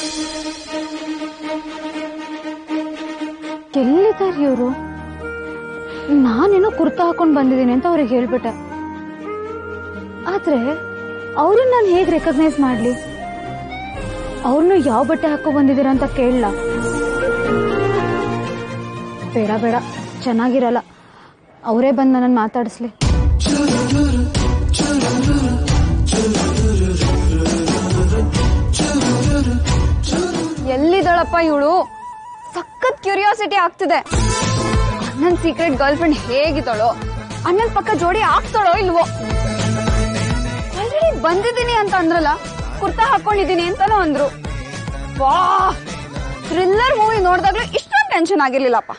ಎಲ್ಲಿದ್ದಾರೆ ಇವರು ನಾನೇನೋ ಕುರ್ತಾ ಹಾಕೊಂಡ್ ಬಂದಿದ್ದೀನಿ ಅಂತ ಅವ್ರಿಗೆ ಹೇಳ್ಬಿಟ್ಟೆ ಆದ್ರೆ ಅವ್ರನ್ನ ನಾನು ಹೇಗ್ ರೆಕಗ್ನೈಸ್ ಮಾಡ್ಲಿ ಅವ್ರನ್ನು ಯಾವ ಬಟ್ಟೆ ಹಾಕೋ ಬಂದಿದ್ದೀರಾ ಅಂತ ಕೇಳಲ್ಲ ಬೇಡ ಬೇಡ ಚೆನ್ನಾಗಿರಲ್ಲ ಅವರೇ ಬಂದು ನನ್ನನ್ನು ಮಾತಾಡಿಸ್ಲಿ ಎಲ್ಲಿದ್ದಾಳಪ್ಪ ಇವಳು ಸಖತ್ ಕ್ಯೂರಿಯಾಸಿಟಿ ಆಗ್ತಿದೆ ಅಣ್ಣನ್ ಸೀಕ್ರೆಟ್ ಗರ್ಲ್ ಫ್ರೆಂಡ್ ಹೇಗಿದ್ದಾಳೋ ಅಣ್ಣನ್ ಪಕ್ಕ ಜೋಡಿ ಆಗ್ತಾಳೋ ಇಲ್ವೋ ಆಲ್ರೆಡಿ ಬಂದಿದ್ದೀನಿ ಅಂತ ಅಂದ್ರಲ್ಲ ಕುರ್ತಾ ಹಾಕೊಂಡಿದ್ದೀನಿ ಅಂತಾನೂ ಅಂದ್ರು ವಾ ಥ್ರಿಲ್ಲರ್ ಮೂವಿ ನೋಡಿದಾಗ್ಲೂ ಇಷ್ಟೊಂದು ಟೆನ್ಷನ್ ಆಗಿರ್ಲಿಲ್ಲಪ್ಪ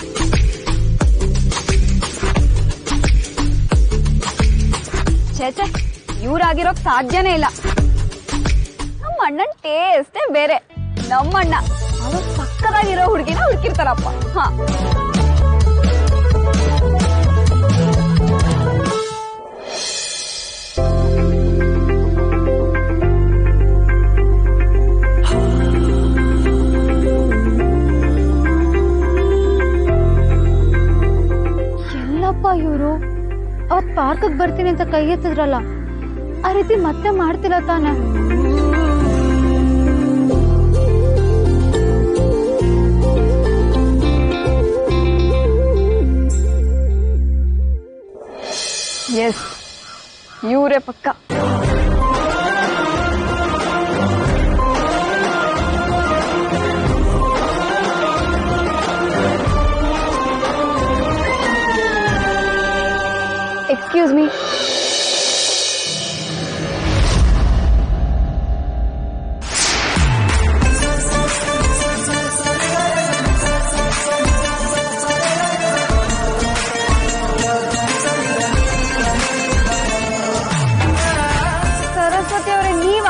ಛೇಚೆ ಇವ್ರಾಗಿರೋಕ್ ಸಾಧ್ಯನೇ ಇಲ್ಲ ನಮ್ಮ ಅಣ್ಣನ್ ಟೇಸ್ಟೇ ಬೇರೆ ನಮ್ಮಣ್ಣ ಅವ ಸಕ್ಕದಾಗಿರೋ ಹುಡುಗಿನ ಹುಡುಕಿರ್ತಾರಪ್ಪ ಹಾ ಎಲ್ಲಪ್ಪ ಇವರು ಅವತ್ ಪಾರ್ಕ್ಗೆ ಬರ್ತೀನಿ ಅಂತ ಕೈ ಎತ್ತಿದ್ರಲ್ಲ ಆ ರೀತಿ ಮತ್ತೆ ಮಾಡ್ತಿಲ್ಲ ತಾನೆ ಎಸ್ ಇವರೇ ಪಕ್ಕ ಎಕ್ಸ್ಕ್ಯೂಸ್ ಮೀ ಸರಸ್ವತಿ ಅವರೇ ನೀವಾ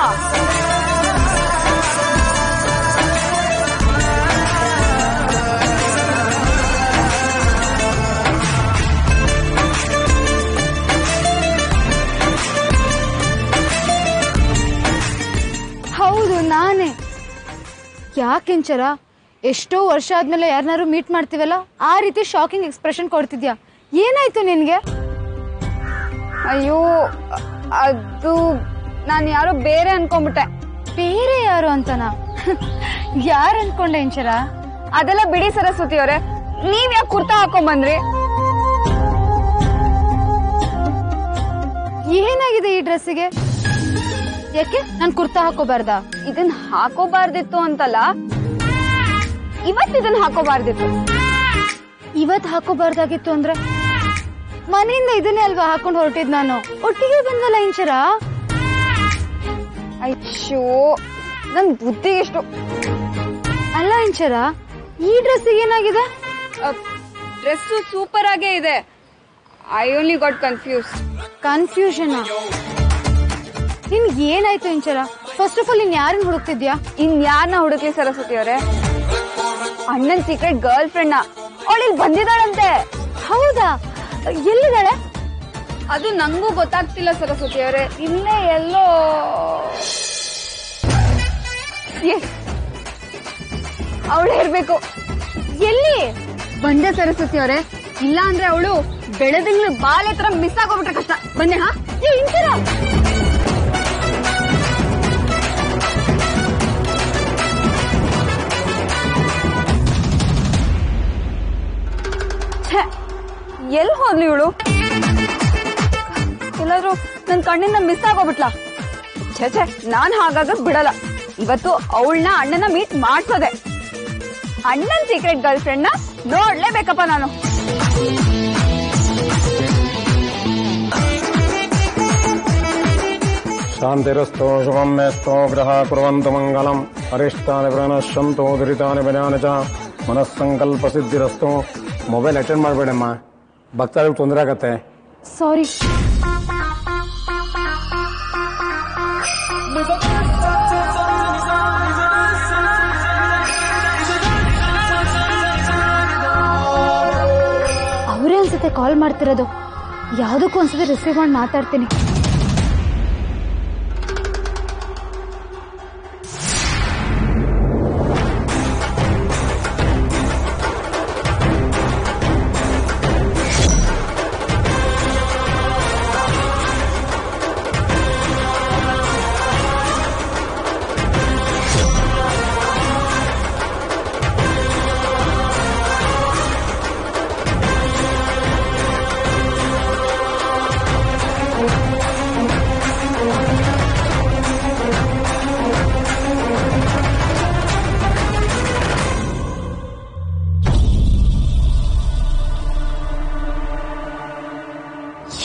ಹೌದು ನಾನೇ ಯಾಕೆಂಚರ ಎಷ್ಟೋ ವರ್ಷ ಆದ್ಮೇಲೆ ಯಾರನ್ನಾರು ಮೀಟ್ ಮಾಡ್ತೀವಲ್ಲ ಆ ರೀತಿ ಶಾಕಿಂಗ್ ಎಕ್ಸ್ಪ್ರೆಷನ್ ಕೊಡ್ತಿದ್ಯಾ ಏನಾಯ್ತು ನಿನ್ಗೆ ಅಯ್ಯೋ ಅ- ಅದು ನಾನು ಯಾರೋ ಬೇರೆ ಅನ್ಕೊಂಡ್ಬಿಟ್ಟೆ ಬೇರೆ ಯಾರು ಅಂತನಾ ಯಾರು ಅನ್ಕೊಂಡೆ ಇಂಚರ ಅದೆಲ್ಲ ಬಿಡಿ ಸರಸ್ವತಿ ಅವರೇ ನೀವ್ ಯಾಕೆ ಕುರ್ತಾ ಹಾಕೊಂಡ್ ಬಂದ್ರಿ ಏನಾಗಿದೆ ಈ ಡ್ರೆಸ್ಸಿಗೆ ಯಾಕೆ ನಾನ್ ಕುರ್ತಾ ಹಾಕೋಬಾರ್ದಾ ಇದನ್ ಹಾಕೋಬಾರ್ದಿತ್ತು ಅಂತಲ್ಲ ಇವತ್ ಇದನ್ ಹಾಕೋಬಾರ್ದಿತ್ತು ಇವತ್ ಹಾಕೋಬಾರ್ದಾಗಿತ್ತು ಅಂದ್ರೆ ಮನೆಯಿಂದ ಇದನ್ನೇ ಅಲ್ವಾ ಹಾಕೊಂಡು ಹೊರಟಿದ್ ನಾನು ಒಟ್ಟಿಗೆ ಬಂದಲ್ಲ ಇಂಚರ ಅಯ್ಯೋ ನನ್ ಬುದ್ಧಿ ಎಷ್ಟು ಅಲ್ಲ ಇಂಚರ ಈ ಡ್ರೆಸ್ಸಿಗೆ ಏನಾಗಿದೆ ಡ್ರೆಸ್ ಸೂಪರ್ ಆಗೇ ಇದೆ I only got confuse confusion ನಿನ್ಗೆ ಏನಾಯ್ತು ಇಂಚರ ಫಸ್ಟ್ ಆಫ್ ಆಲ್ ನೀನ್ ಯಾರನ್ನ ಹುಡುಕ್ತಿದ್ಯಾ ಇನ್ ಯಾರನ್ನ ಹುಡುಕ್ಲಿ ಸರಸ್ವತಿ ಅವರೇ ಅಣ್ಣನ್ ಸೀಕ್ರೆಟ್ ಗರ್ಲ್ ಫ್ರೆಂಡ್ ನ ಅವಳು ಇಲ್ಲಿ ಬಂದಿದ್ದಾಳಂತೆ ಹೌದಾ ಎಲ್ಲಿದ್ದಾಳೆ ಅದು ನಂಗೂ ಗೊತ್ತಾಗ್ತಿಲ್ಲ ಸರಸ್ವತಿ ಅವರೇ ಇಲ್ಲೇ ಎಲ್ಲೋ ಅವಳು ಇರ್ಬೇಕು ಎಲ್ಲಿ ಬಂದೆ ಸರಸ್ವತಿ ಅವರೇ ಇಲ್ಲ ಅಂದ್ರೆ ಅವಳು ಬೆಳೆದಿಂಗ್ಳು ಬಾಲೆ ತರ ಮಿಸ್ ಆಗೋಗ್ಬಿಟ್ರೆ ಕಷ್ಟ ಬಂದೆ ಹಾ ಏ, ಇಂಚರ ಎಲ್ಲಿ ಹೋದ್ಲಿ ಇವಳು ಎಲ್ಲಾದ್ರೂ ನನ್ ಕಣ್ಣಿಂದ ಮಿಸ್ ಆಗೋಗ್ಬಿಟ್ಲಾ ಛೇ ಛೇ ನಾನ್ ಹಾಗಾಗ ಬಿಡಲ್ಲ ಇವತ್ತು ಅವಳನ್ನ ಅಣ್ಣನ ಮೀಟ್ ಮಾಡ್ಸೋದೆ ಅಣ್ಣನ್ ಸೀಕ್ರೆಟ್ ಗರ್ಲ್ ಫ್ರೆಂಡ್ ನ ನೋಡ್ಲೇಬೇಕಪ್ಪ ನಾನು ಶಾಂತಿರಸ್ತೋ ಶುಭಂ ಮೇಸ್ತೋ ಗ್ರಹ ಕುರುವಂತು ಮಂಗಲಂ ಅರಿಷ್ಟಾನಿ ಪ್ರಣಶ್ಯಂತು ದುರಿತಾನಿ ಭಜಾನಿ ಚ ಮನಸ್ಸಂಕಲ್ಪ ಸಿದ್ಧಿರಸ್ತು ಮೊಬೈಲ್ ಅಟೆಂಡ್ ಮಾಡಬೇಡಮ್ಮ ಭಕ್ತಾಳಿಗೆ ತೊಂದರೆ ಆಗತ್ತೆ ಸಾರಿ ಅವರೇ ಅನ್ಸುತ್ತೆ ಕಾಲ್ ಮಾಡ್ತಿರೋದು ಯಾವುದಕ್ಕೂ ಒಂದ್ಸತಿ ರಿಸೀವ್ ಮಾಡಿ ಮಾತಾಡ್ತೀನಿ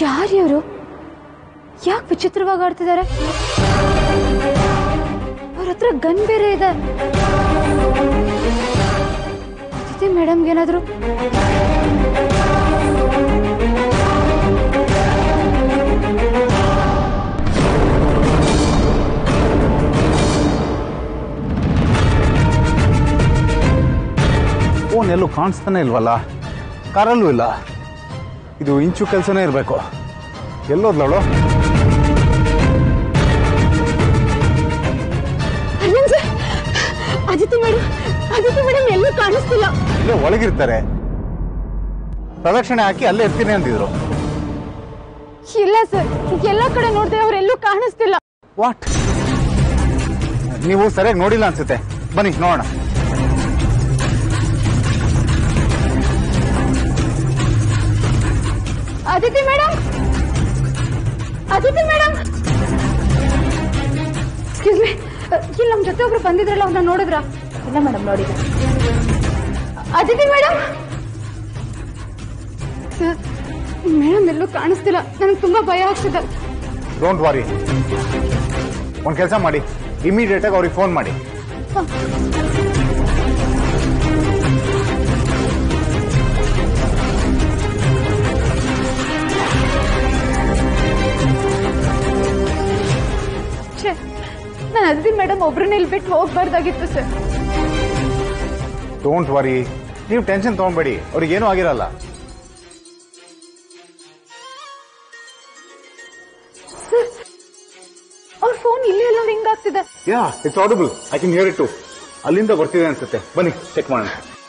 ಯಾರ್ಯವರು ಯಾಕೆ ವಿಚಿತ್ರವಾಗಿ ಆಡ್ತಿದ್ದಾರೆ ಅವ್ರ ಹತ್ರ ಗನ್ ಬೇರೆ ಇದೆ ಅದಿತಿ ಮೇಡಮ್ಗೆ ಏನಾದ್ರು ಫೋನ್ ಎಲ್ಲೂ ಕಾಣಿಸ್ತಾನೆ ಇಲ್ವಲ್ಲ ಕಾರಲ್ಲೂ ಇಲ್ಲ ಇದು ಇಂಚು ಕೆಲಸನೇ ಇರಬೇಕು ಎಲ್ಲೋದ್ಲವಳು ಅದಿತಿ ಮೇಡಮ್ ಅದಿತಿ ಮೇಡಮ್ ಎಲ್ಲೂ ಕಾಣಿಸ್ತಿಲ್ಲ ಇಲ್ಲೇ ಒಳಗಿರ್ತಾರೆ ಪ್ರದಕ್ಷಿಣೆ ಹಾಕಿ ಅಲ್ಲೇ ಇರ್ತೀನಿ ಅಂದಿದ್ರು ಇಲ್ಲ ಸರ್ ಎಲ್ಲ ಕಡೆ ನೋಡಿದೆ ಅವರೆಲ್ಲೂ ಕಾಣಿಸ್ತಿಲ್ಲ ವಾಟ್ ನೀವು ಸರಿಯಾಗಿ ನೋಡಿಲ್ಲ ಅನ್ಸುತ್ತೆ ಬನ್ನಿ ನೋಡೋಣ Aditi madam Aditi madam excuse me ಇಲ್ಲಿ ನಮ್ಮ ಜೊತೆ ಒಬ್ರು ಬಂದಿದ್ರಲ್ಲ ಅವ್ರನ್ನ ನೋಡಿದ್ರ ಇಲ್ಲ ಮೇಡಮ್ ನೋಡಿದ ಅದಿತಿ ಮೇಡಮ್ ಸರ್ ಮೇಡಮ್ ಎಲ್ಲೂ ಕಾಣಿಸ್ತಿಲ್ಲ ನನಗೆ ತುಂಬಾ ಭಯ ಆಗ್ತಿದೆ ಡೋಂಟ್ ವಾರಿ ಒಂದು ಕೆಲಸ ಮಾಡಿ ಇಮಿಡಿಯೇಟ್ ಆಗಿ ಅವ್ರಿಗೆ ಫೋನ್ ಮಾಡಿ ಛೇ ನಾನು ಅದಿತಿ ಮೇಡಮ್ ಒಬ್ರನ್ನ ಇಲ್ಲಿ ಬಿಟ್ಟು ಹೋಗ್ಬಾರ್ದಾಗಿತ್ತು ಸರ್ ಡೋಂಟ್ ವರಿ ನೀವು ಟೆನ್ಷನ್ ತಗೊಂಬೇಡಿ ಅವ್ರಿಗೆ ಏನೂ ಆಗಿರಲ್ಲ ಅವ್ರ ಫೋನ್ ಇಲ್ಲಿ ಎಲ್ಲ ರಿಂಗ್ ಆಗ್ತಿದೆ yeah it's audible I can hear it too ಅಲ್ಲಿಂದ ಬರ್ತಿದೆ ಅನ್ಸುತ್ತೆ ಬನ್ನಿ ಚೆಕ್ ಮಾಡೋಣ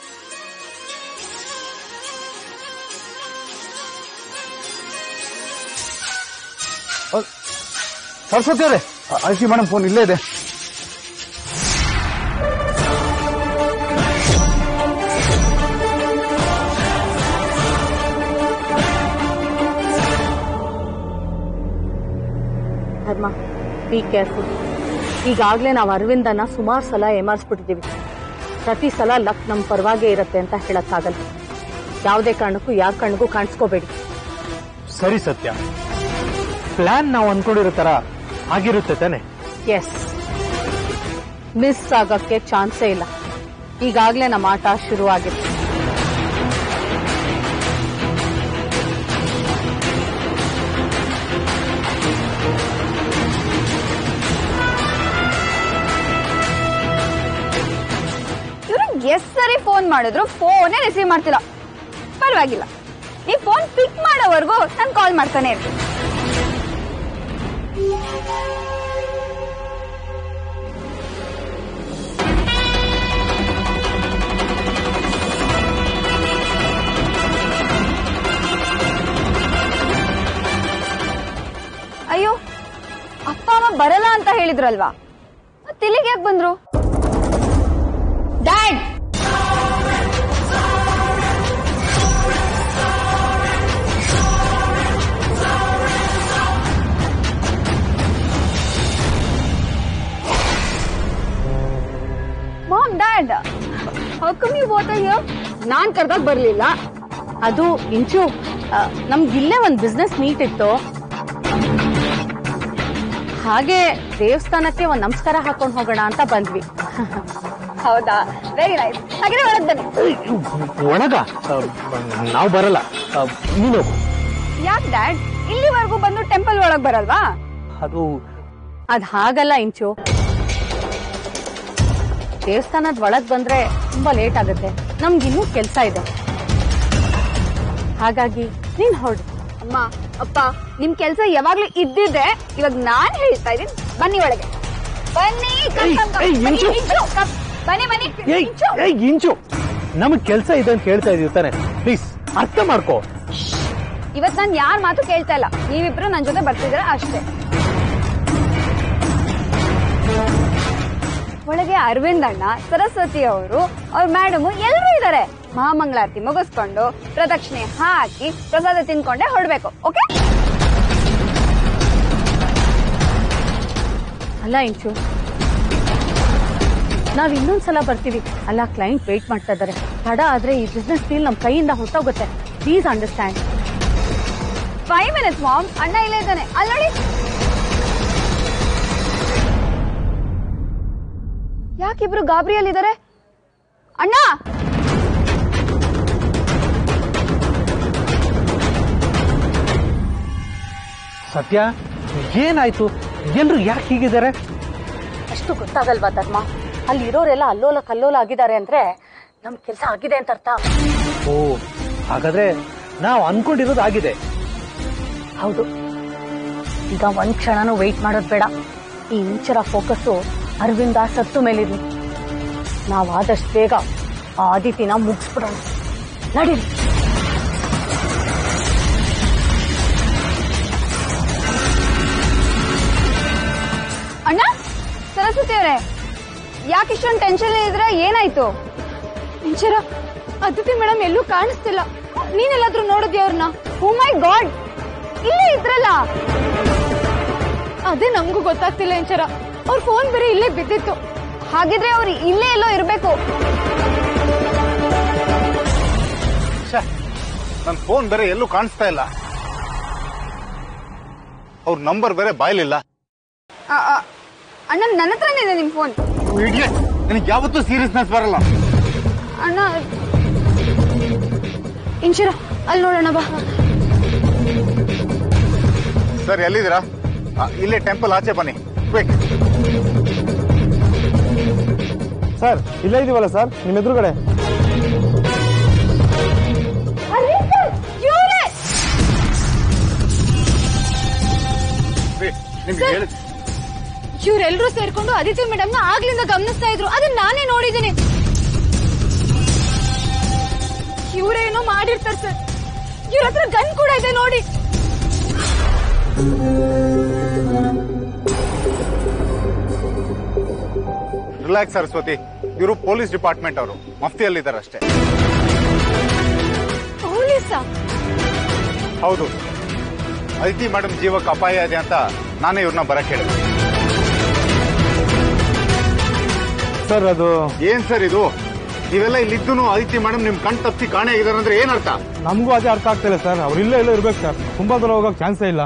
ಅಹ್, ಸರಸ್ವತಿ ಅವರೇ ಐಸಿ ಮೇಡಮ್ ಫೋನ್ ಇಲ್ಲೇ ಇದೆ ಧರ್ಮ ಬಿ ಕೇರ್ಫುಲ್ ಈಗಾಗಲೇ ನಾವು ಅರವಿಂದನ ಸುಮಾರು ಸಲ ಏಮಾರಿಸ್ಬಿಟ್ಟಿದ್ದೀವಿ ಪ್ರತಿ ಸಲ ಲಕ್ ನಮ್ಮ ಪರವಾಗೇ ಇರುತ್ತೆ ಅಂತ ಹೇಳಕ್ಕಾಗಲ್ಲ ಯಾವುದೇ ಕಾರಣಕ್ಕೂ ಯಾರ ಕಣ್ಣಿಗೂ ಕಾಣಿಸ್ಕೋಬೇಡಿ ಸರಿ ಸತ್ಯ ಪ್ಲಾನ್ ನಾವು ಅನ್ಕೊಂಡಿರೋ ತರ ಆಗಿರುತ್ತೆ ತಾನೆ ಎಸ್ ಮಿಸ್ ಆಗಕ್ಕೆ ಚಾನ್ಸೇ ಇಲ್ಲ ಈಗಾಗಲೇ ನಮ್ಮ ಆಟ ಶುರುವಾಗಿದೆ ಇವ್ರು ಎಷ್ಟ್ ಸರಿ ಫೋನ್ ಮಾಡಿದ್ರು ಫೋನೇ ರಿಸೀವ್ ಮಾಡ್ತಿಲ್ಲ ಪರವಾಗಿಲ್ಲ ನೀವ್ ಫೋನ್ ಪಿಕ್ ಮಾಡೋವರೆಗೂ ನಾನು ಕಾಲ್ ಮಾಡ್ತಾನೆ ಇರ್ತೀನಿ ಅಯ್ಯೋ ಅಪ್ಪ ಅಮ್ಮ ಬರಲ್ಲ ಅಂತ ಹೇಳಿದ್ರಲ್ವಾ ಮತ್ತೆ ಇಲ್ಲಿಗೆ ಯಾಕೆ ಬಂದ್ರು dad mom dad how come you both here ನಾನ್ ಕರ್ದಾಗ ಬರ್ಲಿಲ್ಲ ಅದು ಇಂಚು ಆ, ನಮ್ಗ್ ಇಲ್ಲೇ ಒಂದ್ ಬಿಸ್ನೆಸ್ ಮೀಟ್ ಇತ್ತು ಹಾಗೆ ದೇವಸ್ಥಾನಕ್ಕೆ ಒಂದ್ ನಮಸ್ಕಾರ ಹಾಕೊಂಡ್ ಹೋಗೋಣ ಅಂತ ಬಂದ್ವಿ ಹೌದಾ ವೆರಿ ನೈಸ್ ಹಾಗಾದ್ರೆ ಒಳಗ್ ಬನ್ನಿ ಒಳಗ ನಾವು ಬರಲ್ಲ ಆ, ನೀನು ಹೋಗು. ಯಾಕೆ ಡ್ಯಾಡ್ ಇಲ್ಲಿವರೆಗೂ ಬಂದು ಟೆಂಪಲ್ ಒಳಗ್ ಬರಲ್ವಾ ಅದು ಅದ್ ಹಾಗಲ್ಲ ಇಂಚು ದೇವಸ್ಥಾನದ ಒಳಗ್ ಬಂದ್ರೆ ತುಂಬಾ ಲೇಟ್ ಆಗುತ್ತೆ ನಮ್ಗಿನ್ನೂ ಕೆಲ್ಸ ಇದೆ ಹಾಗಾಗಿ ನೀನ್ ಹೊರಡು ಅಮ್ಮ ಅಪ್ಪ ನಿಮ್ ಕೆಲ್ಸ ಯಾವಾಗ್ಲೂ ಇದ್ದಿದೆ ಇವಾಗ ನಾನ್ ಹೇಳ್ತಾ ಇದೀನಿ ಬನ್ನಿ ಒಳಗೆ ಬನ್ನಿ come, come, come. ಏಯ್, ಬನ್ನಿ, ಇಂಚು. ಇಂಚು, come. ಬನ್ನಿ ಬನ್ನಿ ಏಯ್ ಇಂಚು. ಏಯ್ ಇಂಚು ನಮಗ್ ಕೆಲ್ಸ ಇದೆ ಅಂತ ಹೇಳ್ತಾ ಇದೀವಿ ತಾನೆ ಪ್ಲೀಸ್ ಅರ್ಥ ಮಾಡ್ಕೋ ಇವತ್ ನಾನ್ ಯಾರ್ ಮಾತು ಕೇಳ್ತಾ ಇಲ್ಲ ನೀವಿಬ್ರು ನನ್ ಜೊತೆ ಬರ್ತಿದ್ದೀರ ಅಷ್ಟೇ ಒಳಗೆ ಅರವಿಂದ್ ಅಣ್ಣ ಸರಸ್ವತಿ ಅವರು ಅವ್ರ ಮೇಡಮು ಎಲ್ಲರೂ ಇದ್ದಾರೆ ಮಹಾಮಂಗಳಾರತಿ ಮುಗಿಸ್ಕೊಂಡು ಪ್ರದಕ್ಷಿಣೆ ಹಾಕಿ ಪ್ರಸಾದ ತಿನ್ಕೊಂಡೆ ಹೊರಡ್ಬೇಕು ಓಕೆ ಅಲ್ಲ ಇಂಚು ನಾವ್ ಇನ್ನೊಂದ್ಸಲ ಬರ್ತೀವಿ ಅಲ್ಲ ಕ್ಲೈಂಟ್ ವೇಟ್ ಮಾಡ್ತಾ ಇದಾರೆ ತಡ ಆದ್ರೆ ಈ ಬಿಸ್ನೆಸ್ ಡೀಲ್ ನಮ್ ಕೈಯಿಂದ ಹೊಟ್ಟೋಗುತ್ತೆ please understand five minutes mom ಅಣ್ಣ ಇಲ್ಲೇ ಇದ್ದಾನೆ ಅಲ್ಲಿ ನೋಡಿ ಯಾಕಿಬ್ರು ಗಾಬರಿಯಲ್ಲಿದ್ದಾರೆ ಅಣ್ಣ ಸತ್ಯ ಏನಾಯ್ತು ಎಲ್ರು ಯಾಕೆ ಹೀಗಿದ್ದಾರೆ ಅಷ್ಟು ಗೊತ್ತಾಗಲ್ವಾ ಧರ್ಮ ಅಲ್ಲಿ ಇರೋರೆಲ್ಲ ಅಲ್ಲೋಲ ಕಲ್ಲೋಲ ಆಗಿದ್ದಾರೆ ಅಂದ್ರೆ ನಮ್ ಕೆಲಸ ಆಗಿದೆ ಅಂತ ಅರ್ಥ ಓ ಹಾಗಾದ್ರೆ ನಾವು ಅನ್ಕೊಂಡಿರೋದು ಆಗಿದೆ ಹೌದು ಈಗ ಒಂದ್ ಕ್ಷಣನೂ ವೆಯ್ಟ್ ಮಾಡೋದ್ ಬೇಡ ಈ ಇಂಚರ ಫೋಕಸ್ಸು ಅರವಿಂದ ಸತ್ತು ಮೇಲಿದ್ವಿ ನಾವು ಆದಷ್ಟು ಬೇಗ ಆ ಆದಿತಿನ ಮುಗಿಸ್ಬಿಡೋಣ ನಡೀರಿ ಅಣ್ಣ ಸರಸ್ವತಿ ಅವರೇ ಯಾಕೆ ಇಷ್ಟೊಂದು ಟೆನ್ಷನ್ ಇದ್ರೆ ಏನಾಯ್ತು ಇಂಚರ ಅದಿತಿ ಮೇಡಮ್ ಎಲ್ಲೂ ಕಾಣಿಸ್ತಿಲ್ಲ ನೀನೆಲ್ಲಾದ್ರೂ ನೋಡಿದ್ಯಾ ಅವ್ರನ್ನ ಓ ಮೈ ಗಾಡ್ ಇಲ್ಲೇ ಇದ್ರಲ್ಲ ಅದೇ ನಮಗೂ ಗೊತ್ತಾಗ್ತಿಲ್ಲ ಇಂಚರ ಅವ್ರ ಫೋನ್ ಬೇರೆ ಇಲ್ಲೇ ಬಿದ್ದಿತ್ತು ಹಾಗಿದ್ರೆ ಅವ್ರು ಇಲ್ಲೇ ಎಲ್ಲೋ ಇರ್ಬೇಕು ನನ್ನ ಫೋನ್ ಬೇರೆ ಎಲ್ಲೂ ಕಾಣಿಸ್ತಾ ಇಲ್ಲ ಅವ್ರ ನಂಬರ್ ಬೇರೆ ಬಾಯ್ಲಿಲ್ಲ ಆ, ಆ, ಅಣ್ಣ ನನ್ನ ಹತ್ರನೇ ಇದೆ ನಿಮ್ ಫೋನ್ ನಿನಗೆ ಯಾವತ್ತೂ ಸೀರಿಯಸ್ನೆಸ್ ಬರಲ್ಲ ಅಣ್ಣ ಇಂಚರ ಅಲ್ಲಿ ನೋಡೋಣ ಬಾ ಸರ್ ಎಲ್ಲಿದ್ದೀರಾ ಆ, ಇಲ್ಲೇ ಟೆಂಪಲ್ ಆಚೆ ಬನ್ನಿ ಕ್ವಿಕ್ ಸರ್ ಇಲ್ಲೇ ಇದೀವಲ್ಲ ಸರ್ ನಿಮ್ಮ ಎದುರುಗಡೆ ನಿಮ್ಗೆ ಹೇಳಿ ಇವ್ರೆಲ್ರೂ ಸೇರ್ಕೊಂಡು ಅದಿತಿ ಮೇಡಮ್ ನ ಆಗ್ಲಿಂದ ಗಮನಿಸ್ತಾ ಇದ್ರು ಅದನ್ನ ನಾನೇ ನೋಡಿದ್ದೀನಿ ಇವ್ರೇನೋ ಮಾಡಿರ್ತಾರೆ ಸರ್ ಇವ್ರ ಹತ್ರ ಗನ್ ಕೂಡ ಇದೆ ನೋಡಿ ರಿಲ್ಯಾಕ್ಸ್ ಸರಸ್ವತಿ ಇವರು ಪೊಲೀಸ್ ಡಿಪಾರ್ಟ್ಮೆಂಟ್ ಅವರು ಮಫ್ತಿಯಲ್ಲಿದ್ದಾರೆ ಅಷ್ಟೇ ಪೊಲೀಸಾ ಹೌದು ಅದಿತಿ ಮೇಡಮ್ ಜೀವಕ್ಕೆ ಅಪಾಯ ಇದೆ ಅಂತ ನಾನೇ ಇವ್ರನ್ನ ಬರಕ್ ಹೇಳಿದೆ ಸರ್ ಅದು ಏನ್ ಸರ್ ಇದು ನೀವೆಲ್ಲ ಇಲ್ಲಿದ್ದು ಅದಿತಿ ಮೇಡಮ್ ನಿಮ್ ಕಣ್ ತಪ್ಪಿ ಕಾಣೆ ಆಗಿದ್ದಾರೆ ಅಂದ್ರೆ ಏನ್ ಅರ್ಥ ನಮಗೂ ಅದೇ ಅರ್ಥ ಆಗ್ತಿಲ್ಲ ಸರ್ ಅವ್ರು ಇಲ್ಲೇ ಇಲ್ಲೇ ಇರ್ಬೇಕು ಸರ್ ತುಂಬಾ ದೂರ ಹೋಗಕ್ ಚಾನ್ಸೇ ಇಲ್ಲ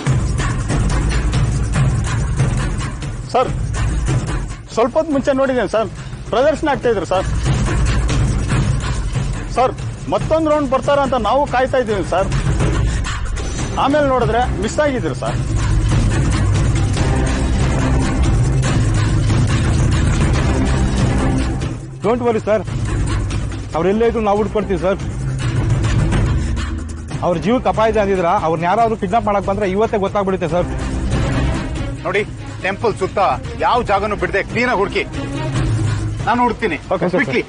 ಸರ್ ಸ್ವಲ್ಪ ಹೊತ್ತು ಮುಂಚೆ ನೋಡಿದ್ದೇನೆ ಸರ್ ಪ್ರದರ್ಶನ ಆಗ್ತಾ ಇದ್ರು ಸರ್ ಸರ್ ಮತ್ತೊಂದು ರೌಂಡ್ ಬರ್ತಾರ ಅಂತ ನಾವು ಕಾಯ್ತಾ ಇದ್ದೀವಿ ಸರ್ ಆಮೇಲೆ ನೋಡಿದ್ರೆ ಮಿಸ್ ಆಗಿದ್ರು ಸರ್ ಡೋಂಟ್ ವರಿ ಸರ್ ಅವ್ರೆಲ್ಲೇ ಇದ್ರು ನಾವು ಹುಡ್ಕೊಡ್ತೀವಿ ಸರ್ ಅವ್ರ ಜೀವಕ್ಕೆ ಅಪಾಯ ಇದೆ ಅಂದಿದ್ರ ಅವ್ರನ್ನ ಯಾರಾದ್ರೂ ಕಿಡ್ನಾಪ್ ಮಾಡಕ್ ಬಂದ್ರೆ ಇವತ್ತೇ ಗೊತ್ತಾಗ್ಬಿಡುತ್ತೆ ಸರ್ ನೋಡಿ ಟೆಂಪಲ್ ಸುತ್ತ ಯಾವ ಜಾಗನೂ ಬಿಡದೆ ಕ್ಲೀನ್ ಆಗಿ ಹುಡುಕಿ ನಾನು ಹುಡ್ತೀನಿ ಓಕೆ ಸರ್ ಕ್ವಿಕ್ಲಿ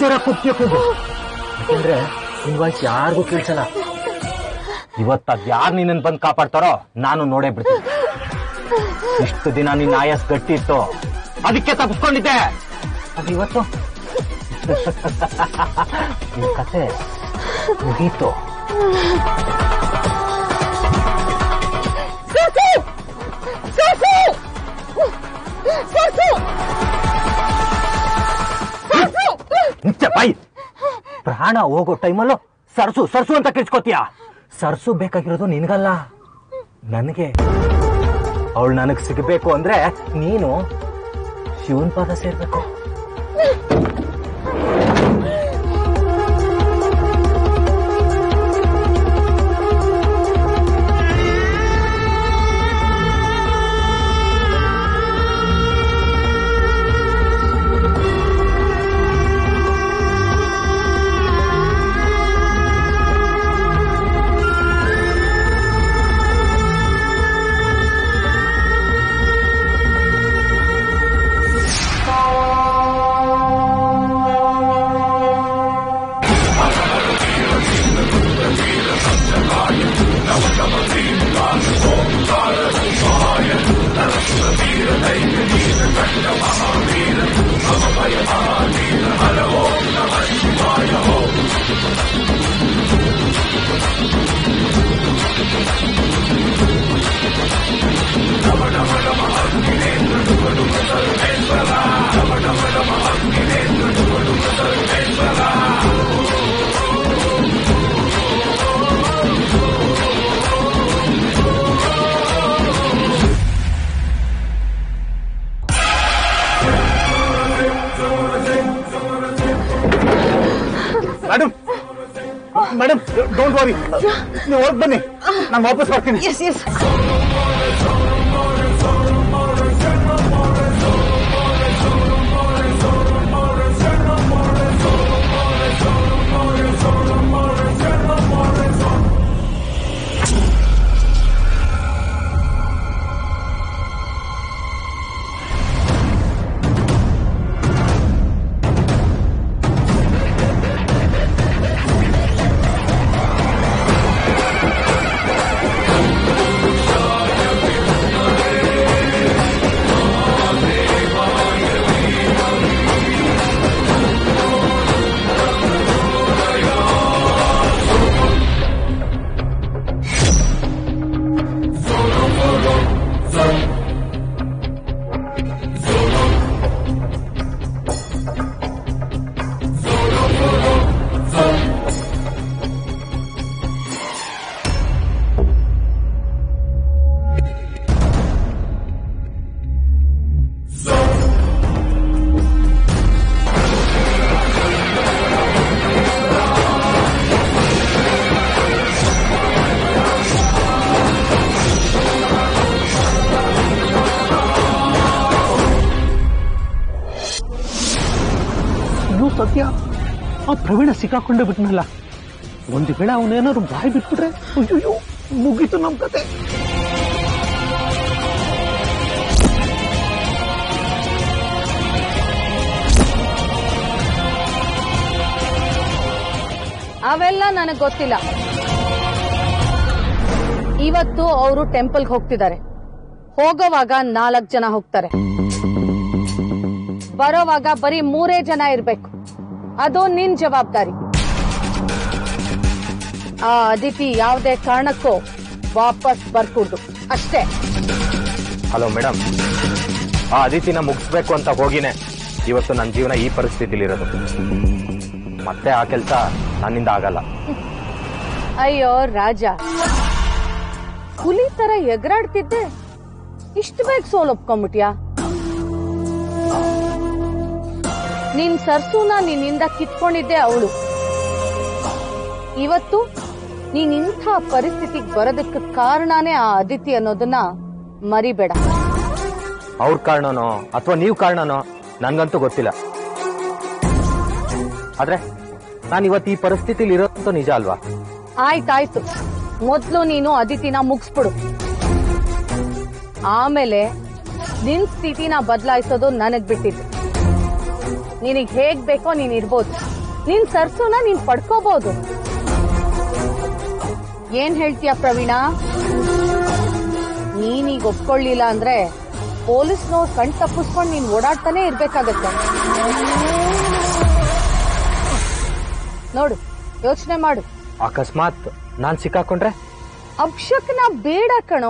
ಜೋರ ಕುಪ್ತಿಯ ಕೂಗು ಯಾಕೆಂದ್ರೆ ನಿನ್ ವಾಯ್ಸ್ ಯಾರಿಗೂ ಕೇಳ್ಸಲ್ಲ ಇವತ್ತು ಅದ್ ಯಾರು ನಿನ್ನನ್ ಬಂದು ಕಾಪಾಡ್ತಾರೋ ನಾನು ನೋಡೇ ಬಿಡ್ತೀನಿ ಇಷ್ಟು ದಿನ ನಿನ್ನ ಆಯಸ್ ಗಟ್ಟಿ ಇತ್ತು ಅದಕ್ಕೆ ತಪ್ಪಿಸ್ಕೊಂಡಿದ್ದೆ ಅದು ಇವತ್ತು ನಿನ್ ಕತೆ ಮುಗೀತು ಮುಚ್ಚೆ ಬಾಯಿ ಪ್ರಾಣ ಹೋಗೋ ಟೈಮಲ್ಲೂ ಸರ್ಸು ಸರ್ಸು ಅಂತ ಕಿರ್ಚ್ಕೋತೀಯ ಸರ್ಸು ಬೇಕಾಗಿರೋದು ನಿನಗಲ್ಲ ನನಗೆ ಅವಳು ನನಗ್ ಸಿಗಬೇಕು ಅಂದ್ರೆ ನೀನು ಶಿವನ್ ಪಾದ ಸೇರ್ಬೇಕು ಮೇಡಮ್ ಮೇಡಮ್ ಡೋಂಟ್ ವರಿ ನೀವು ಹೊರಗೆ ಬನ್ನಿ ನಾನು ವಾಪಸ್ ಬರ್ತೀನಿ ಎಸ್ ಎಸ್ ಇನ್ನು ಸತ್ಯ ಆ ಪ್ರವೀಣ ಸಿಕ್ಕಾಕೊಂಡೇ ಬಿಟ್ನಲ್ಲ ಒಂದು ವೇಳೆ ಅವನೇನಾದ್ರು ಬಾಯಿ ಬಿಟ್ಬಿಟ್ರೆ ಅಯ್ಯೋ ಮುಗೀತು ನಮ್ ಕತೆ ಅವೆಲ್ಲ ನನಗ್ ಗೊತ್ತಿಲ್ಲ ಇವತ್ತು ಅವರು ಟೆಂಪಲ್ಗೆ ಹೋಗ್ತಿದ್ದಾರೆ ಹೋಗೋವಾಗ ನಾಲ್ಕು ಜನ ಹೋಗ್ತಾರೆ ಬರೋವಾಗ ಬರೀ ಮೂರೇ ಜನ ಇರ್ಬೇಕು ಅದು ನಿನ್ ಜವಾಬ್ದಾರಿ ಆ ಅದಿತಿ ಯಾವುದೇ ಕಾರಣಕ್ಕೂ ವಾಪಸ್ ಬರ್ಕೂಡ್ದು ಅಷ್ಟೇ ಹಲೋ ಮೇಡಮ್ ಆ ಅದಿತಿನ ಮುಗಿಸ್ಬೇಕು ಅಂತ ಹೋಗಿನೇ ಇವತ್ತು ನನ್ನ ಜೀವನ ಈ ಪರಿಸ್ಥಿತಿಲಿರೋದು ಮತ್ತೆ ಆ ಕೆಲಸ ನನ್ನಿಂದ ಆಗಲ್ಲ ಅಯ್ಯೋ ರಾಜ ಹುಲಿ ತರ ಎಗರಾಡ್ತಿದ್ದೆ ಇಷ್ಟು ಬೇಗ ಸೋಲೊಪ್ಕೊಂಬಿಟ್ಯಾ ನಿನ್ ಸರ್ಸುನ ನಿನ್ನಿಂದ ಕಿತ್ಕೊಂಡಿದ್ದೆ ಅವಳು ಇವತ್ತು ನೀನ್ ಇಂಥ ಪರಿಸ್ಥಿತಿಗೆ ಬರೋದಕ್ಕೆ ಕಾರಣನೇ ಆ ಅದಿತಿ ಅನ್ನೋದನ್ನ ಮರಿಬೇಡ ಅವ್ರ ಕಾರಣನೋ ಅಥವಾ ನೀವು ಕಾರಣನೋ ನನ್ಗಂತೂ ಗೊತ್ತಿಲ್ಲ ಆದ್ರೆ ನಾನು ಇವತ್ತು ಈ ಪರಿಸ್ಥಿತಿಲಿ ಇರೋದು ನಿಜ ಅಲ್ವಾ ಆಯ್ತಾಯ್ತು ಮೊದ್ಲು ನೀನು ಅದಿತಿನ ಮುಗಿಸ್ಬಿಡು ಆಮೇಲೆ ನಿನ್ ಸ್ಥಿತಿನ ಬದಲಾಯಿಸೋದು ನನಗ್ ಬಿಟ್ಟಿದ್ದು ನಿನಗ್ ಹೇಗ್ ಬೇಕೋ ನೀನ್ ಇರ್ಬೋದು ನಿನ್ ಸರ್ಸುನ ನೀನ್ ಪಡ್ಕೋಬಹುದು ಏನ್ ಹೇಳ್ತೀಯ ಪ್ರವೀಣ ನೀನೀಗ ಒಪ್ಕೊಳ್ಳಿಲ್ಲ ಅಂದ್ರೆ ಪೊಲೀಸ್ನವ್ರು ಕಣ್ ತಪ್ಪಿಸ್ಕೊಂಡು ನೀನ್ ಓಡಾಡ್ತಾನೆ ಇರ್ಬೇಕಾಗತ್ತೆ ನೋಡು ಯೋಚನೆ ಮಾಡು ಅಕಸ್ಮಾತ್ ನಾನ್ ಸಿಕ್ಕಾಕೊಂಡ್ರೆ ಅಪ್ಶಕ್ನ ಬೇಡ ಕಣೋ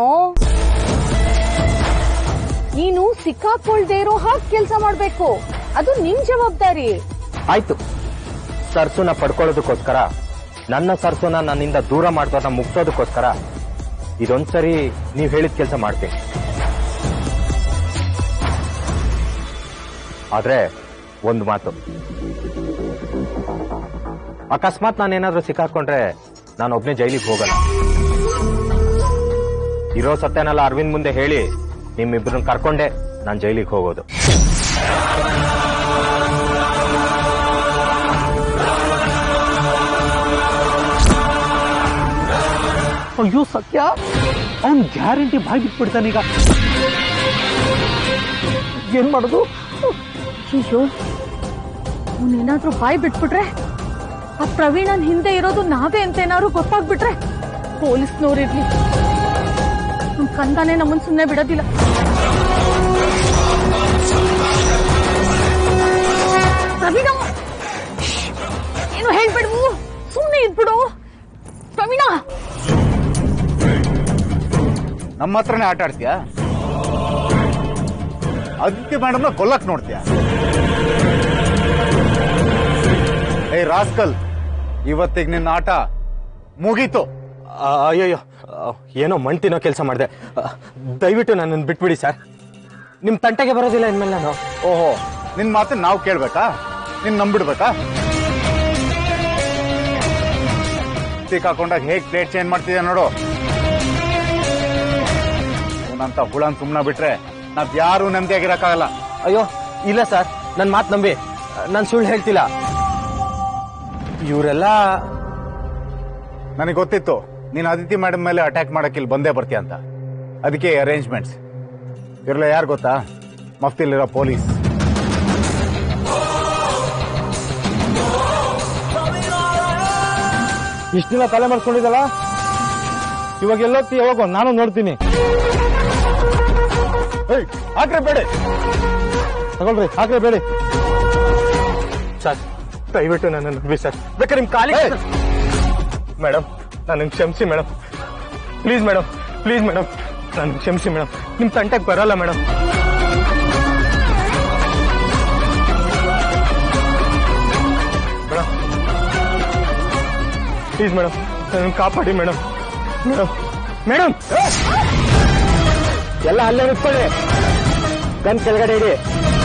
ನೀನು ಸಿಕ್ಕಾಕೊಳ್ದೇ ಇರೋ ಹಾಗೆ ಕೆಲಸ ಮಾಡ್ಬೇಕು ಅದು ನಿನ್ ಜವಾಬ್ದಾರಿ ಆಯ್ತು ಸರ್ಸುನ ಪಡ್ಕೊಳ್ಳೋದಕ್ಕೋಸ್ಕರ ನನ್ನ ಸರ್ಸುನ ನನ್ನಿಂದ ದೂರ ಮಾಡ್ದೋರ್ನ ಮುಗ್ಸೋದಕ್ಕೋಸ್ಕರ ಇದೊಂದ್ಸರಿ ನೀವ್ ಹೇಳಿದ ಕೆಲಸ ಮಾಡ್ತೀನಿ ಆದ್ರೆ ಒಂದು ಮಾತು ಅಕಸ್ಮಾತ್ ನಾನೇನಾದ್ರೂ ಸಿಕ್ಕಾಕೊಂಡ್ರೆ ನಾನು ಒಬ್ನೇ ಜೈಲಿಗೆ ಹೋಗಲ್ಲ ಇರೋ ಸತ್ಯನೆಲ್ಲ ಅರವಿಂದ್ ಮುಂದೆ ಹೇಳಿ ನಿಮ್ಮಿಬ್ರನ್ನ ಕರ್ಕೊಂಡೆ ನಾನು ಜೈಲಿಗೆ ಹೋಗೋದು ಅಯ್ಯೋ ಸತ್ಯ ಅವ್ನ್ ಗ್ಯಾರಂಟಿ ಬಾಯ್ ಬಿಟ್ಬಿಡ್ತಾನೀಗ ಏನ್ ಮಾಡೋದು ಅಯ್ಯೋ ಅವನೇನಾದ್ರೂ ಬಾಯ್ ಬಿಟ್ಬಿಟ್ರೆ ಆ ಪ್ರವೀಣನ್ ಹಿಂದೆ ಇರೋದು ನಾವೇ ಅಂತ ಏನಾದ್ರು ಗೊತ್ತಾಗ್ಬಿಟ್ರೆ ಪೊಲೀಸ್ನವ್ರಿರ್ಲಿ ನಮ್ ಕಂದಾನೆ ನಮ್ಮನ್ ಸುಮ್ನೆ ಬಿಡೋದಿಲ್ಲ ಪ್ರವೀಣ ಶ್ಶ್! ಏನು ಹೇಳ್ಬಿಡ್ವು ಸುಮ್ನೆ ಇದ್ಬಿಡು ಪ್ರವೀಣ ನಮ್ಮ ಹತ್ರನೇ ಆಟ ಆಡ್ತೀಯಾ ಆದಿತ್ಯ ಮೇಡಮ್ನ ಕೊಲ್ಲಕ್ ನೋಡ್ತೀಯ ಏ ರಾಸ್ಕಲ್ ಇವತ್ತಿಗೆ ನಿನ್ನ ಆಟ ಮುಗೀತು ಆ, ಅಯ್ಯಯ್ಯೋ ಆ, ಏನೋ ಮಣ್ ತಿನ್ನೋ ಕೆಲಸ ಮಾಡಿದೆ ದಯವಿಟ್ಟು ನನ್ನನ್ನು ಬಿಟ್ಬಿಡಿ ಸರ್ ನಿಮ್ ತಂಟೆಗೆ ಬರೋದಿಲ್ಲ ಇನ್ಮೇಲೆ ನಾನು ಓಹೋ ನಿನ್ ಮಾತನ್ನ ನಾವು ಕೇಳ್ಬೇಕಾ ನಿನ್ ನಂಬಿಡ್ಬೇಕಾ ಸಿಕ್ಕಾಕೊಂಡಾಗ ಹೇಗ್ ಪ್ಲೇಟ್ ಚೇಂಜ್ ಮಾಡ್ತಿದ್ಯಾ ನೋಡು ಅವನಂತ ಹುಳನ್ ಸುಮ್ನ ಬಿಟ್ರೆ ನಾವ್ ಯಾರು ನೆಮ್ಮದಿಯಾಗಿರಕ್ಕಾಗಲ್ಲ ಅಯ್ಯೋ ಇಲ್ಲ ಸರ್ ನನ್ನ ಮಾತು ನಂಬಿ ನಾನು ಸುಳ್ಳು ಹೇಳ್ತಿಲ್ಲ ಇವರೆಲ್ಲ ನನಗೆ ಗೊತ್ತಿತ್ತು ನೀನ್ ಅದಿತಿ ಮೇಡಮ್ ಮೇಲೆ ಅಟ್ಯಾಕ್ ಮಾಡಕ್ಕೆ ಇಲ್ಲಿ ಬಂದೇ ಬರ್ತೀಯ ಅಂತ ಅದಕ್ಕೆ ಅರೇಂಜ್ಮೆಂಟ್ಸ್ ಇವ್ರೆಲ್ಲ ಯಾರು ಗೊತ್ತಾ ಮಫ್ತಿಲಿರೋ ಪೊಲೀಸ್ ಇಷ್ಟ ದಿನ ತಲೆ ಮಾಡಿಸ್ಕೊಂಡಿದ್ದಲ್ಲ ಇವಾಗ ಎಲ್ಲೋಗ್ತಿ ಯಾವಾಗ ನಾನು ನೋಡ್ತೀನಿ ಏಯ್ ಹಾಕ್ರೆ ಬೇಡಿ ತಗೊಳ್ರಿ ಹಾಕ್ರೆ ಬೇಡಿ ಸರ್ ದಯವಿಟ್ಟು ನನ್ನನ್ನು ನಂಬಿ ಸರ್ ಬೇಕಾದ್ರೆ ನಿಮ್ ಕಾಲಿ ಮೇಡಮ್ ನನ್ನ ಕ್ಷಮಿಸಿ madam please madam please madam ನನ್ನ ಕ್ಷಮಿಸಿ ಮೇಡಮ್ ನಿಮ್ ತಂಟೆಗೆ ಬರಲ್ಲ ಮೇಡಮ್ ಮೇಡಮ್ ಪ್ಲೀಸ್ ಮೇಡಮ್ ನನ್ನ ಕಾಪಾಡಿ ಮೇಡಮ್ ಮೇಡಮ್ ಮೇಡಮ್ ಎಲ್ಲ ಅಲ್ಲೇ ನಿಂತ್ಕೊಳ್ಳಿ ಗನ್ ಕೆಳಗಡೆ ಇಡಿ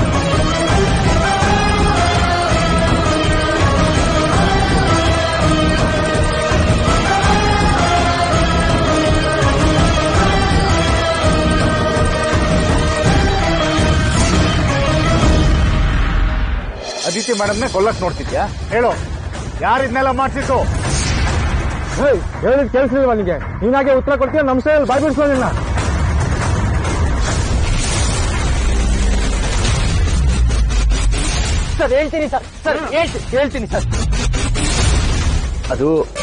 ಅದಿತಿ ಮೇಡಮ್ನೇ ಕೊಲ್ಲಕ್ ನೋಡ್ತಿದ್ಯಾ ಹೇಳು ಯಾರು ಇದನ್ನೆಲ್ಲ ಮಾಡ್ಸಿತ್ತು ಹೇಳಿದ್ ಕೇಳಿಸ್ಲಿಲ್ವಾ ನಿಂಗೆ ನೀನಾಗೆ ಉತ್ತರ ಕೊಡ್ತೀಯ ನಮ್ಮ ಸೈಡ್ ಬಾಯ್ ಬಿಡಿಸ್ಕೊಂಡಿಲ್ಲ ಸರ್ ಹೇಳ್ತೀನಿ ಸರ್ ಸರ್ ಹೇಳ್ತೀನಿ ಹೇಳ್ತೀನಿ ಸರ್ ಅದು